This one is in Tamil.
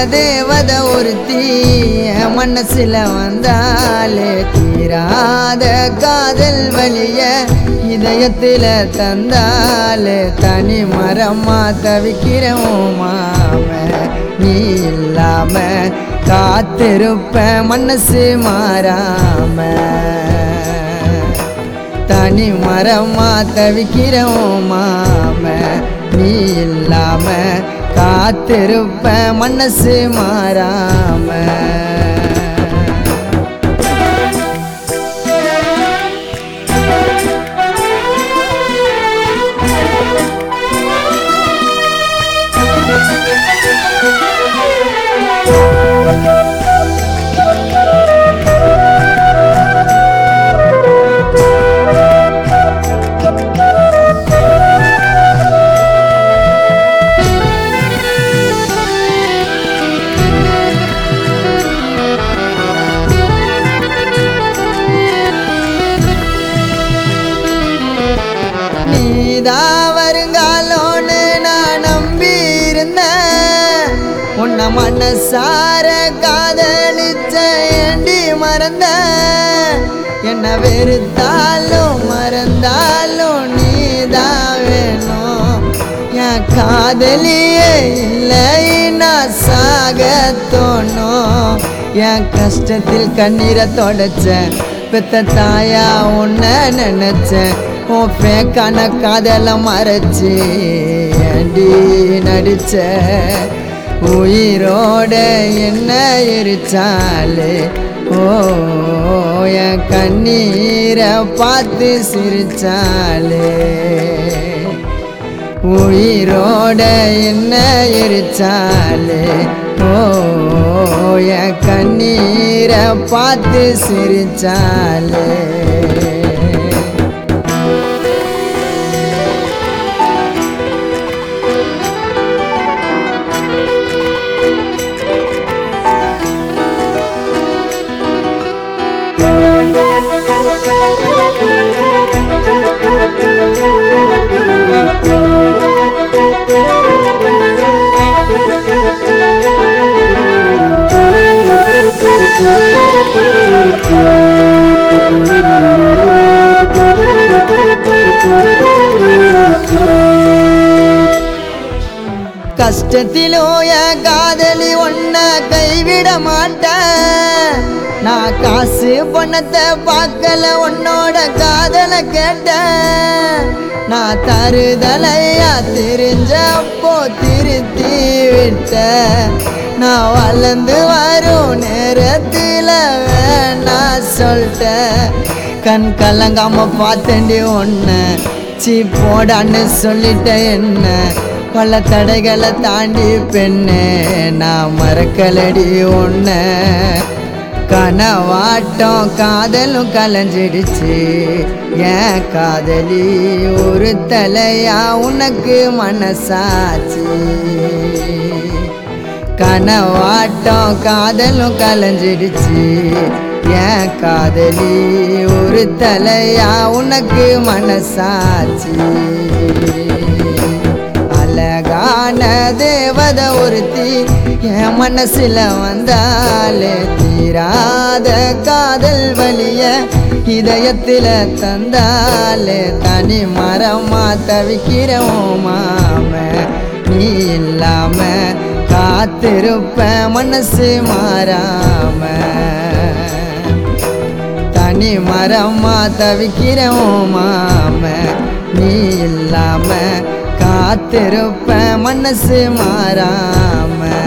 தேவத ஒருத்தி என் மனசுல வந்தாலே தீராத காதல் வலிய இதயத்துல தந்தாலே தனி மரமா தவிக்கிறோம் மாம நீ இல்லாம காத்திருப்ப மனசு மாறாம தனி மரமா தவிக்கிறோம் மாம நீ இல்லாம காத்திருப்ப மனசு மாறாம நீதா வருங்காலோன்னு நான் நம்பி இருந்தேன் உன்னை மனசார காதலிச்ச ஏண்டி மறந்த என்ன வெறுத்தாலும் மறந்தாலும் நீதான் வேணும் என் காதலியே இல்லை நான் சாக தோணும் என் கஷ்டத்தில் கண்ணீரை தொடச்சேன் பெத்த தாயா உன்னை நினைச்சேன் உன் பேக்கான காதல மறைச்சு ஏண்டி நடிச்ச உயிரோட என்ன எரிச்சாலே ஓ என் கண்ணீரை பார்த்து சிரிச்சாலே உயிரோட என்ன எரிச்சாலே ஓ என் கண்ணீரை பார்த்து சிரிச்சாலே கஷ்டத்திலோ என் காதலி ஒன்ன கைவிட மாட்டேன் நான் காசு பணத்தை பார்க்கல உன்னோட காதலை கேட்டேன் நான் தருதலையா தெரிஞ்சப்போ திருத்தி விட்ட நான் வளர்ந்து வரும் நேரத்தில் வேணா சொல்லிட்டேன் கண் கலங்காம பார்த்தேன்டி ஒன்று சீ போடான்னு சொல்லிட்ட என்ன பல தடைகளை தாண்டி பெண்ணே நான் மறக்கலடி ஒன்ன கனவாட்டம் காதலும் கலைஞ்சிடுச்சு ஏன் காதலி ஒரு தலையா உனக்கு மனசாச்சு கனவாட்டம் காதலும் கலைஞ்சிடுச்சு ஏன் காதலி ஒரு தலையா உனக்கு மனசாச்சு அழகான தேவத ஒருத்தி என் மனசுல வந்தாலே தீராத காதல் வலிய இதயத்துல தந்தாலே தனி மரமா தவிக்கிறோம் மாம நீ இல்லாம காத்திருப்ப மனசு மாறாம தனி மரமா தவிக்கிறோம் மாம நீ இல்லாம காத்திருப்ப மனசு மாறாம